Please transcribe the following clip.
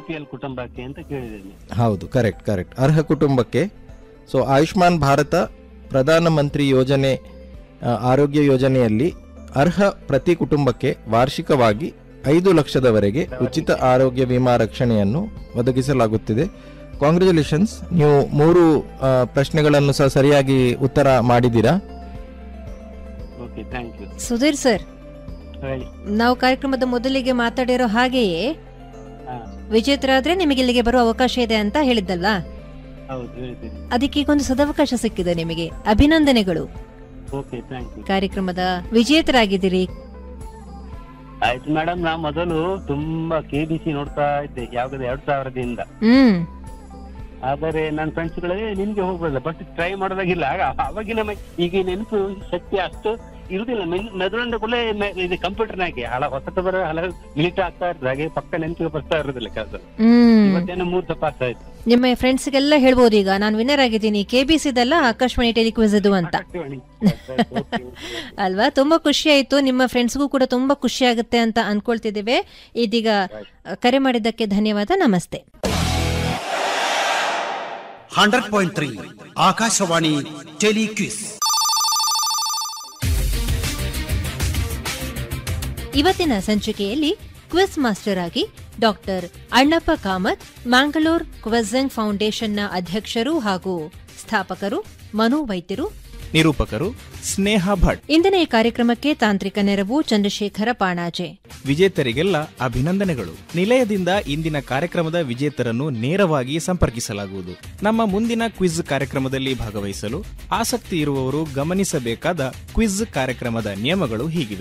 P L ಕುಟುಂಬಕ್ಕೆ ಅಂತ ಕೇಳಿದ್ದೇನೆ ಹೌದು ಕರೆಕ್ಟ್ ಕರೆಕ್ಟ್ ಅರ್ಹ ಕುಟುಂಬಕ್ಕೆ ಸೊ ಆಯುಷ್ಮಾನ್ ಭಾರತ ಪ್ರಧಾನಮಂತ್ರಿ ಯೋಜನೆ ಆ, ಆರೋಗ್ಯ ಯೋಜನೆಯಲ್ಲಿ ಅರ್ಹ ಪ್ರತಿ ಕುಟುಂಬಕ್ಕೆ ವಾರ್ಷಿಕವಾಗಿ ಐದು ಲಕ್ಷದವರೆಗೆ ಉಚಿತ ಆರೋಗ್ಯ ವಿಮಾ ರಕ್ಷಣೆಯನ್ನು ಒದಗಿಸಲಾಗುತ್ತಿದೆ ಕಾಂಗ್ರ್ಯಾಚುಲೇಷನ್ಸ್ ನೀವು ಮೂರು ಆ, ಪ್ರಶ್ನೆಗಳನ್ನು ಸಹ ಸರಿಯಾಗಿ ಉತ್ತರ ಮಾಡಿದ್ದೀರಾ okay thank you Sudheer sir ಹೇಳಿ ನಾವು ಕಾರ್ಯಕ್ರಮದ ಮೊದಲಿಗೆ ಮಾತಾಡಿರೋ ಹಾಗೆಯೇ ಹಾ ವಿಜೇತರಾದ್ರೆ ನಿಮಗೆ ಇಲ್ಲಿಗೆ ಬರುವ ಅವಕಾಶ ಇದೆ ಅಂತ ಹೇಳಿದ್ದಲ್ಲ ಹೌದು ಹೇಳಿದ್ದೇನೆ ಅದಕ್ಕೆ ಈಗ ಒಂದು ಸದವಕಾಶ ಸಿಕ್ಕಿದೆ ನಿಮಗೆ ಅಭಿನಂದನೆಗಳು ಓಕೆ ಥ್ಯಾಂಕ್ ಯು ಕಾರ್ಯಕ್ರಮದ ವಿಜೇತರಾಗಿದ್ದೀರಿ ಆಯ್ತು ಮೇಡಮ್ ನಾ ಮೊದಲು ತುಂಬಾ ಕೆ ಬಿ ಸಿ ನೋಡ್ತಾ ಇದ್ದೆ ಯಾವಾಗ ಎರಡ್ ಸಾವಿರದಿಂದ ಹ್ಮ್ ಆದರೆ ನನ್ನ ಫ್ರೆಂಡ್ಸ್ ಗಳೇ ನಿನ್ಗೆ ಹೋಗ್ಬೋದಲ್ಲ ಬಟ್ ಟ್ರೈ ಮಾಡೋದಾಗಿಲ್ಲ ಆಗ ಅವಾಗಿನ ಮ- ಈಗ ನೆನಪು ಶಕ್ತಿ ಅಷ್ಟು ಇರುದಿಲ್ಲ ಮೆದುಳಿಂದ ಕೂಡ ಇದು ಕಂಪ್ಯೂಟರ್ನಾಗೆ ಹಳ ಹೊಸ ಬರೋ ಹಲ ಮಿಲಿಟ್ ಆಗ್ತಾ ಇರ್ತದೆ ಹಾಗೆ ಪಕ್ಕ ನೆನಪಿಗೆ ಬರ್ತಾ ಇರೋದಿಲ್ಲ ಕೆಲಸ ಹ್ಮ್ ಇವತ್ತೇನೋ ಮೂರ್ ತಪ್ಪ ಆಗ್ತಾ ಇತ್ತು ನಿಮ್ಮ ಫ್ರೆಂಡ್ಸ್ಗೆಲ್ಲ ಹೇಳ್ಬೋದು ಈಗ ನಾನು ವಿನ್ನರ್ ಆಗಿದ್ದೀನಿ ಕೆ ಬಿ ಸಿದಲ್ಲ ಆಕಾಶವಾಣಿ ಟೆಲಿಕ್ವಿಸ್ ಇದು ಅಂತ ಆಕಾಶವಾಣಿ. Okay, okay. ಅಲ್ವಾ ತುಂಬಾ ಖುಷಿ ಆಯ್ತು ನಿಮ್ಮ ಫ್ರೆಂಡ್ಸ್ಗೂ ಕೂಡ ತುಂಬಾ ಖುಷಿ ಆಗುತ್ತೆ ಅಂತ ಅನ್ಕೊಳ್ತಿದ್ದೇವೆ ಇದೀಗ ಅ, ಕರೆ ಮಾಡಿದ್ದಕ್ಕೆ ಧನ್ಯವಾದ ನಮಸ್ತೆ hundred point three Akashvani telequiz ಇವತ್ತಿನ ಸಂಚಿಕೆಯಲ್ಲಿ ಕ್ವಿಸ್ ಮಾಸ್ಟರ್ ಆಗಿ ಡಾಕ್ಟರ್ ಅಣ್ಣಪ್ಪ ಕಾಮತ್ ಮ್ಯಾಂಗಳೂರ್ ಕ್ವಿಝಂಗ್ ಫೌಂಡೇಶನ್ನ ಅಧ್ಯಕ್ಷರು ಹಾಗೂ ಸ್ಥಾಪಕರು ಮನೋವೈದ್ಯರು ನಿರೂಪಕರು ಸ್ನೇಹ ಭಟ್ ಇಂದಿನ ಈ ಕಾರ್ಯಕ್ರಮಕ್ಕೆ ತಾಂತ್ರಿಕ ನೆರವು ಚಂದ್ರಶೇಖರ ಪಾಣಾಜೆ ವಿಜೇತರಿಗೆಲ್ಲ ಅಭಿನಂದನೆಗಳು ನಿಲಯದಿಂದ ಇಂದಿನ ಕಾರ್ಯಕ್ರಮದ ವಿಜೇತರನ್ನು ನೇರವಾಗಿ ಸಂಪರ್ಕಿಸಲಾಗುವುದು ನಮ್ಮ ಮುಂದಿನ ಕ್ವಿಜ್ ಕಾರ್ಯಕ್ರಮದಲ್ಲಿ ಭಾಗವಹಿಸಲು ಆಸಕ್ತಿ ಇರುವವರು ಗಮನಿಸಬೇಕಾದ ಕ್ವಿಜ್ ಕಾರ್ಯಕ್ರಮದ ನಿಯಮಗಳು ಹೀಗಿವೆ